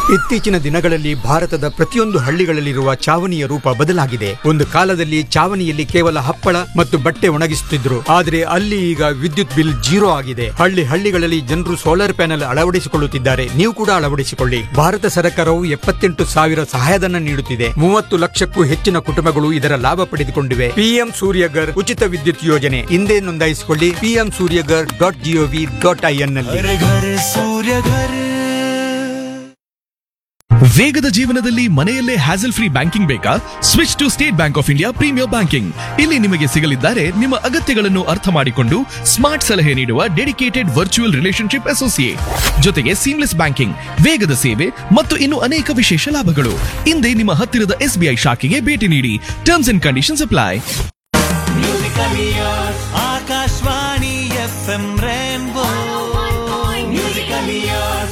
ಇತ್ತೀಚಿನ ದಿನಗಳಲ್ಲಿ ಭಾರತದ ಪ್ರತಿಯೊಂದು ಹಳ್ಳಿಗಳಲ್ಲಿರುವ ಚಾವಣಿಯ ರೂಪ ಬದಲಾಗಿದೆ ಒಂದು ಕಾಲದಲ್ಲಿ ಚಾವಣಿಯಲ್ಲಿ ಕೇವಲ ಹಪ್ಪಳ ಮತ್ತು ಬಟ್ಟೆ ಒಣಗಿಸುತ್ತಿದ್ರು ಆದರೆ ಅಲ್ಲಿ ಈಗ ವಿದ್ಯುತ್ ಬಿಲ್ ಜೀರೋ ಆಗಿದೆ ಹಳ್ಳಿ ಹಳ್ಳಿಗಳಲ್ಲಿ ಜನರು ಸೋಲಾರ್ ಪ್ಯಾನೆಲ್ ಅಳವಡಿಸಿಕೊಳ್ಳುತ್ತಿದ್ದಾರೆ ನೀವು ಕೂಡ ಅಳವಡಿಸಿಕೊಳ್ಳಿ ಭಾರತ ಸರ್ಕಾರವು ಎಪ್ಪತ್ತೆಂಟು ಸಾವಿರ ಸಹಾಯಧನ ನೀಡುತ್ತಿದೆ ಮೂವತ್ತು ಲಕ್ಷಕ್ಕೂ ಹೆಚ್ಚಿನ ಕುಟುಂಬಗಳು ಇದರ ಲಾಭ ಪಡೆದುಕೊಂಡಿವೆ ಪಿಎಂ ಸೂರ್ಯಗರ್ ಉಚಿತ ವಿದ್ಯುತ್ ಯೋಜನೆ ಹಿಂದೆ ನೋಂದಾಯಿಸಿಕೊಳ್ಳಿ PM Suryaghar dot G O V dot I N ನಲ್ಲಿ घर घर सूर्य घर ವೇಗದ ಜೀವನದಲ್ಲಿ ಮನೆಯಲ್ಲೇ ಹ್ಯಾಸಲ್ ಫ್ರೀ ಬ್ಯಾಂಕಿಂಗ್ ಬೇಕಾ switch to State Bank of India premier banking ಇಲ್ಲಿ ನಿಮಗೆ ಸಿಗಲಿದ್ದಾರೆ ನಿಮ್ಮ ಅಗತ್ಯಗಳನ್ನು ಅರ್ಥ ಮಾಡಿಕೊಂಡು ಸ್ಮಾರ್ಟ್ ಸಲಹೆ ನೀಡುವ ಡೆಡಿಕೇಟೆಡ್ ವರ್ಚುವಲ್ ರಿಲೇಶನ್ಶಿಪ್ ಅಸೋಸಿಯೇಟ್ ಜೊತೆಗೆ ಸೀಮ್ಲೆಸ್ ಬ್ಯಾಂಕಿಂಗ್ ವೇಗದ ಸೇವೆ ಮತ್ತು ಇನ್ನು ಅನೇಕ ವಿಶೇಷ ಲಾಭಗಳು ಹಿಂದೆ ನಿಮ್ಮ ಹತ್ತಿರದ ಎಸ್ಬಿಐ ಶಾಖೆಗೆ ಭೇಟಿ ನೀಡಿ terms and conditions apply Akashvani F M rainbow musical years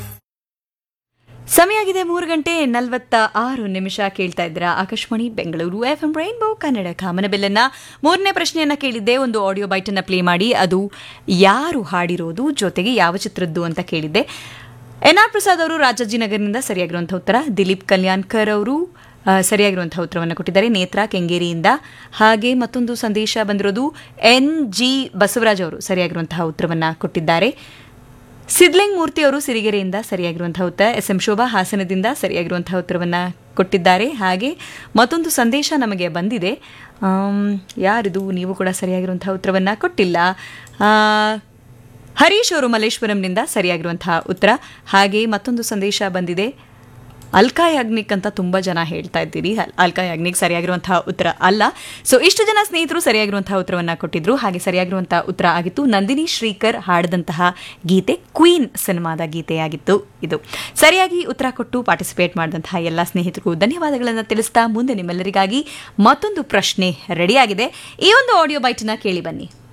ಸಮಯ ಆಗಿದೆ ಮೂರು ಗಂಟೆ ನಲವತ್ತ ಆರು ನಿಮಿಷ ಕೇಳ್ತಾ ಇದ್ದೀರಾ Akashvani Bengaluru F M rainbow Kannada ಕಾಮನಬೆಲ್ಲನ್ನ ಮೂರನೇ ಪ್ರಶ್ನೆಯನ್ನ ಕೇಳಿದ್ದೆ ಒಂದು ಆಡಿಯೋ ಬೈಟನ್ನ ಪ್ಲೇ ಮಾಡಿ ಅದು ಯಾರು ಹಾಡಿರೋದು ಜೊತೆಗೆ ಯಾವ ಚಿತ್ರದ್ದು ಅಂತ ಕೇಳಿದ್ದೆ ಎನ್ ಆರ್ ಪ್ರಸಾದ್ ಅವರು ರಾಜಾಜಿನಗರದಿಂದ ಸರಿಯಾಗಿರುವಂತಹ ಉತ್ತರ ದಿಲೀಪ್ ಕಲ್ಯಾಣ್ಕರ್ ಅವರು ಆ, ಸರಿಯಾಗಿರುವಂತಹ ಉತ್ತರವನ್ನು ಕೊಟ್ಟಿದ್ದಾರೆ ನೇತ್ರ ಕೆಂಗೇರಿಯಿಂದ ಹಾಗೆ ಮತ್ತೊಂದು ಸಂದೇಶ ಬಂದಿರೋದು ಎನ್ ಜಿ ಬಸವರಾಜ್ ಅವರು ಸರಿಯಾಗಿರುವಂತಹ ಉತ್ತರವನ್ನು ಕೊಟ್ಟಿದ್ದಾರೆ ಸಿದ್ಲಿಂಗ್ ಮೂರ್ತಿ ಅವರು ಸಿರಿಗೆರೆಯಿಂದ ಸರಿಯಾಗಿರುವಂತಹ ಉತ್ತರ ಎಸ್ ಎಂ ಶೋಭಾ ಹಾಸನದಿಂದ ಸರಿಯಾಗಿರುವಂತಹ ಉತ್ತರವನ್ನು ಕೊಟ್ಟಿದ್ದಾರೆ ಹಾಗೆ ಮತ್ತೊಂದು ಸಂದೇಶ ನಮಗೆ ಬಂದಿದೆ ಆಮ್, ಯಾರಿದು ನೀವು ಕೂಡ ಸರಿಯಾಗಿರುವಂತಹ ಉತ್ತರವನ್ನು ಕೊಟ್ಟಿಲ್ಲ ಆ, ಹರೀಶ್ ಅವರು ಮಲ್ಲೇಶ್ವರಂನಿಂದ ಸರಿಯಾಗಿರುವಂತಹ ಉತ್ತರ ಹಾಗೆ ಮತ್ತೊಂದು ಸಂದೇಶ ಬಂದಿದೆ ಅಲ್ಕಾ ಯಾಗ್ನಿಕ್ ಅಂತ ತುಂಬ ಜನ ಹೇಳ್ತಾ ಇದ್ದೀರಿ ಅಲ್- ಅಲ್ಕಾ ಯಾಗ್ನಿಕ್ ಸರಿಯಾಗಿರುವಂತಹ ಉತ್ತರ ಅಲ್ಲ ಸೊ ಇಷ್ಟು ಜನ ಸ್ನೇಹಿತರು ಸರಿಯಾಗಿರುವಂತಹ ಉತ್ತರವನ್ನು ಕೊಟ್ಟಿದ್ರು ಹಾಗೆ ಸರಿಯಾಗಿರುವಂತಹ ಉತ್ತರ ಆಗಿತ್ತು ನಂದಿನಿ ಶ್ರೀಕರ್ ಹಾಡಿದಂತಹ ಗೀತೆ ಕ್ವೀನ್ ಸಿನಿಮಾದ ಗೀತೆಯಾಗಿತ್ತು ಇದು ಸರಿಯಾಗಿ ಉತ್ತರ ಕೊಟ್ಟು ಪಾರ್ಟಿಸಿಪೇಟ್ ಮಾಡಿದಂತಹ ಎಲ್ಲ ಸ್ನೇಹಿತರಿಗೂ ಧನ್ಯವಾದಗಳನ್ನು ತಿಳಿಸ್ತಾ ಮುಂದೆ ನಿಮ್ಮೆಲ್ಲರಿಗಾಗಿ ಮತ್ತೊಂದು ಪ್ರಶ್ನೆ ರೆಡಿಯಾಗಿದೆ ಈ ಒಂದು ಆಡಿಯೋ ಬೈಟನ್ನ ಕೇಳಿ ಬನ್ನಿ